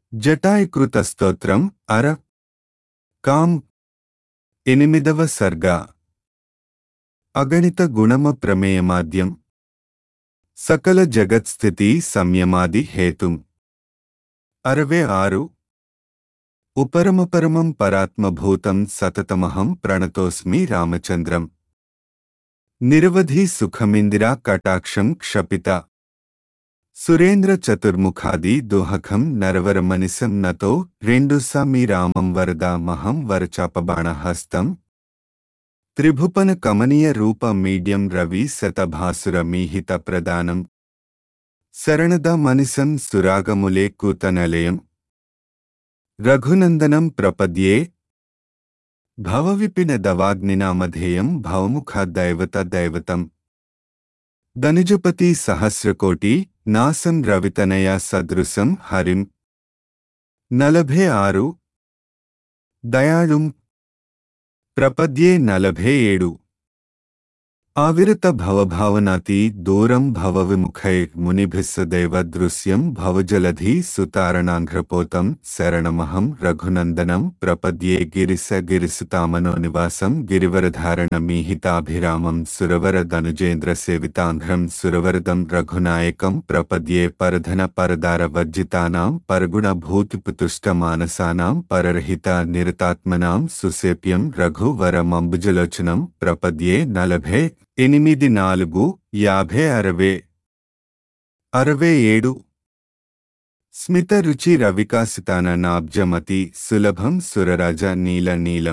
జటాయుకృత స్తోత్రం అర కాం ఎనిమిదవ సర్గ అగణిత గుణమ ప్రమేయమాద్యం సకల జగత్స్థితి సంయమాది హేతుం అరవై ఆరు ఉపరమపరమం పరాత్మభూతం సతతమహం ప్రణతోస్మి రామచంద్రం నిరవధి సుఖమిందిరా కటాక్షం క్షపిత సురేంద్ర చతుర్ముఖాది దోహకం నరవరమనిసం నతో రెండు సమీ రామం వరద మహం వరచాపబాణహస్తం త్రిభుపన కమనీయ రూప మీడ్యం రవి శతభాసుర మీహిత ప్రదానం శరణద మనిసం సురాగములే కూతనలయం రఘునందనం ప్రపద్యే భవవిపిన దవాగ్నినామధేయం భవముఖ దైవత దైవతం ధనుజపతి సహస్రకోటి నాసం రవితనయ సదృశం హరిం నలభే ఆరు దయాళుం ప్రపద్యే నలభే ఏడు ఆవిరత భవభావనాతి దూరం భవవిముఖై మునిభిస్సదైవ దృశ్యం భవజలధి సుతారణాంఘ్రపోతం శరణమహం రఘునందనం ప్రపద్యే గిరిస గిరిసుతామనో నివాసం గిరివరధారణ మీహితాభిరామం సురవర ధనుజేంద్ర సేవితాంధ్రం సురవరదం రఘునాయకం ప్రపద్యే పరధన పరదార వర్జితానాం పరగుణ భూతిపుతుష్ట మానసానాం పరరహిత నిరతాత్మనాం సుసేప్యం రఘువరమంబుజలోచనం ప్రపద్యే నలభే ఎనిమిది నాలుగు యాభై అరవై అరవై ఏడు స్మిత రుచి రవికాసితాన నాబ్జమతి సులభం సురరాజ నీల నీలం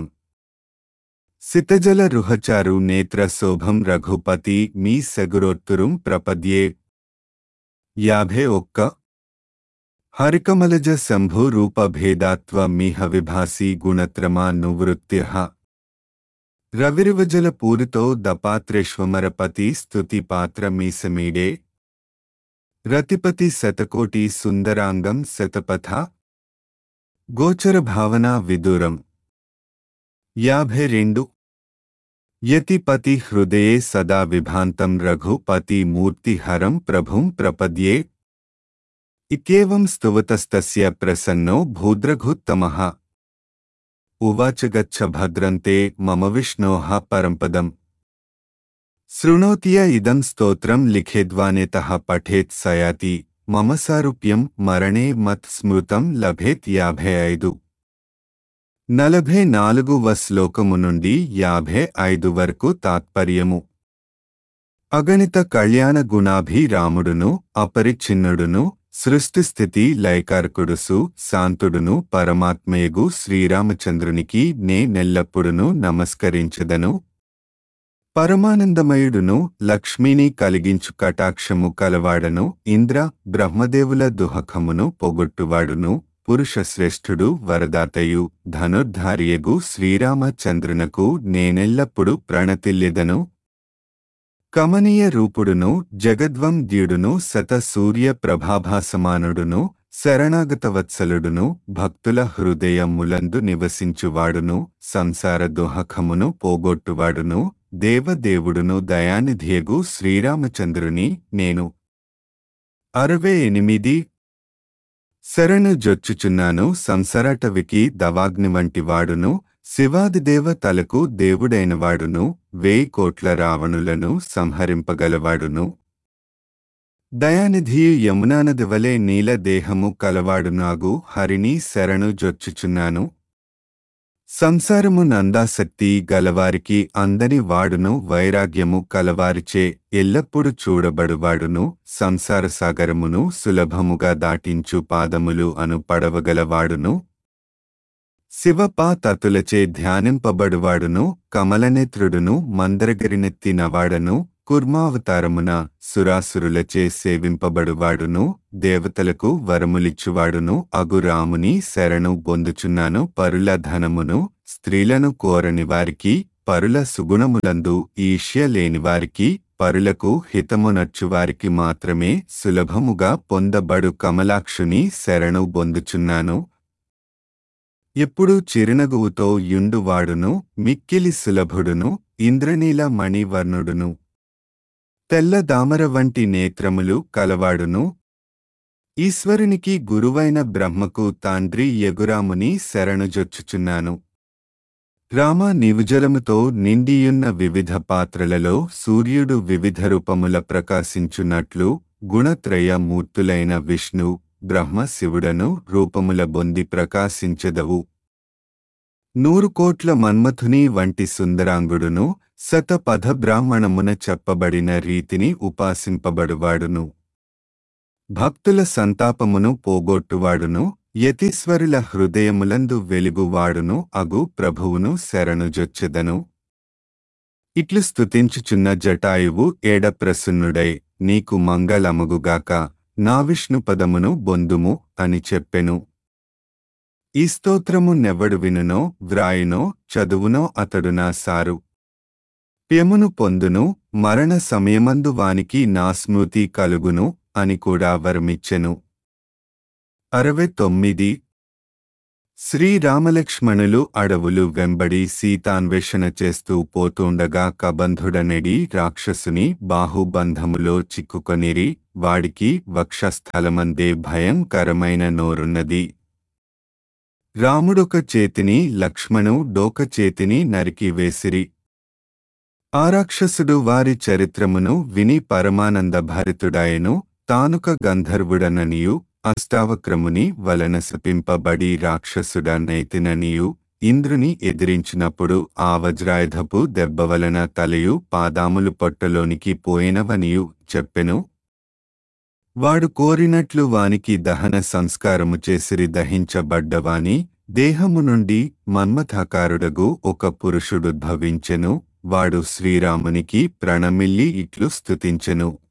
సితజల రుహచారు నేత్ర శోభం రఘుపతి మీ సగురోత్తురుం ప్రపద్యే యాభై ఒక్క హరికమలజ శంభు రూప భేదాత్వ మీహ విభాసి గుణత్రమా నువృత్త్య రవిరివజల పూరితో దపాత్రేష్వమరపతి స్తుతి పాత్ర మీసమీడే రతిపతి శతకోటి సుందరాంగం శతపథ గోచర భావన విదూరం యాభై రెండు యతిపతి హృదయే సదా విభాంతం రఘుపతి మూర్తిహరం ప్రభుం ప్రపద్యే ఇత్యేవం స్తువతస్తస్య ప్రసన్నో భూద్రఘుత్తమః ఉవాచ గచ్చ భద్రంతే మమ విష్ణోః పరంపదం శృణోతియ ఇదం స్తోత్రం లిఖేద్వానేతః పఠేత్ సయాతి మమ సారూప్యం మరణే మత్ స్మృతం లభేత్ యాభై ఐదు నలభై నాలుగువ శ్లోకము నుండి యాభై ఐదు వరకు తాత్పర్యము అగణిత కళ్యాణ గుణాభిరాముడును అపరిచ్ఛిన్నుడును సృష్టిస్థితి లైకార్కుడుసు శాంతుడును పరమాత్మయగు శ్రీరామచంద్రునికి నే నెల్లప్పుడును నమస్కరించదను పరమానందమయుడును లక్ష్మిని కలిగించు కటాక్షము కలవాడను ఇంద్ర బ్రహ్మదేవుల దుహకమును పొగొట్టువాడును పురుషశ్రేష్ఠుడు వరదాతయు ధనుర్ధారియగు శ్రీరామచంద్రునకు నేనెల్లప్పుడు ప్రణతిల్యెదను కమనీయ రూపుడును జగద్వంద్యుడును శత సూర్య ప్రభాభాసమానుడును శరణాగతవత్సలుడును భక్తుల హృదయములందు నివసించువాడును సంసార దోహకమును పోగొట్టువాడును దేవదేవుడును దయానిధియగు శ్రీరామచంద్రుని నేను అరవై ఎనిమిది శరణు జొచ్చుచున్నాను సంసరటవికి దవాగ్ని వంటి వాడును శివాదిదేవతలకు దేవుడైనవాడును వేయి కోట్ల రావణులను సంహరింపగలవాడును దయానిధియు యమునానది వలె నీల దేహము కలవాడునాగు హరిని శరణు జొచ్చుచున్నాను సంసారము నందాసక్తి గలవారికి అందని వాడును వైరాగ్యము కలవారిచే ఎల్లప్పుడు చూడబడువాడును సంసార సాగరమును సులభముగా దాటించు పాదములు అను పడవగలవాడును శివపా తతులచే ధ్యానింపబడువాడును కమలనేత్రుడును మందరగరినెత్తినవాడను కుర్మావతారమున సురాసురులచే సేవింపబడువాడును దేవతలకు వరములిచ్చువాడును అగురాముని శరణు పొందుచున్నాను పరుల ధనమును స్త్రీలను కోరని వారికి పరుల సుగుణములందు ఈష్య లేని వారికి పరులకు హితమునచ్చువారికి మాత్రమే సులభముగా పొందబడు కమలాక్షుని శరణు పొందుచున్నాను ఎప్పుడు చిరునగువుతో యుండువాడును మిక్కిలి సులభుడును ఇంద్రనీల మణివర్ణుడును తెల్ల దామర వంటి నేత్రములు కలవాడును ఈశ్వరునికి గురువైన బ్రహ్మకు తాండ్రి యగురాముని శరణుజొచ్చుచున్నాను రామ నీవుజలముతో నిండియున్న వివిధ పాత్రలలో సూర్యుడు వివిధ రూపముల ప్రకాశించున్నట్లు గుణత్రయ మూర్తులైన విష్ణు బ్రహ్మ శివుడను రూపముల బొంది ప్రకాశించెదవు నూరు కోట్ల మన్మథుని వంటి సుందరాంగుడును శతపథ బ్రాహ్మణమున చెప్పబడిన రీతిని ఉపాసింపబడువాడును భక్తుల సంతాపమును పోగొట్టువాడును యతీశ్వరుల హృదయములందు వెలుగువాడును అగు ప్రభువును శరణుజొచ్చెదను ఇట్లు స్తుతించుచున్న జటాయువు ఏడప్రసన్నుడై నీకు మంగళమగుగాక నా విష్ణుపదమును బొందుము అని చెప్పెను ఈ స్తోత్రము నెవ్వడు వినునో వ్రాయునో చదువునో అతడు నా సారు ప్యమును పొందును మరణ సమయమందు వానికి నా స్మృతి కలుగును అని కూడా వరమిచ్చెను అరవై తొమ్మిది శ్రీరామలక్ష్మణులు అడవులు వెంబడి సీతాన్వేషణ చేస్తూ పోతుండగా కబంధుడనెడి రాక్షసుని బాహుబంధములో చిక్కుకొనిరి వాడికి వక్షస్థలమందే భయంకరమైన నోరున్నది రాముడొక చేతిని లక్ష్మణు డోక చేతిని నరికి వేసిరి ఆ రాక్షసుడు వారి చరిత్రమును విని పరమానంద భరితుడాయను తానుక గంధర్వుడననియు అష్టావక్రముని వలన శపింపబడి రాక్షసుడనైతిననియు ఇంద్రుని ఎదిరించినప్పుడు ఆ వజ్రాయుధపు దెబ్బ వలన తలయు పాదాములు పొట్టలోనికి పోయినవనియు చెప్పెను వాడు కోరినట్లు వానికి దహన సంస్కారము చేసిరి దహించబడ్డవాని దేహము నుండి మన్మథాకారుడగు ఒక పురుషుడుద్భవించెను వాడు శ్రీరామునికి ప్రణమిల్లి ఇట్లు స్తుతించెను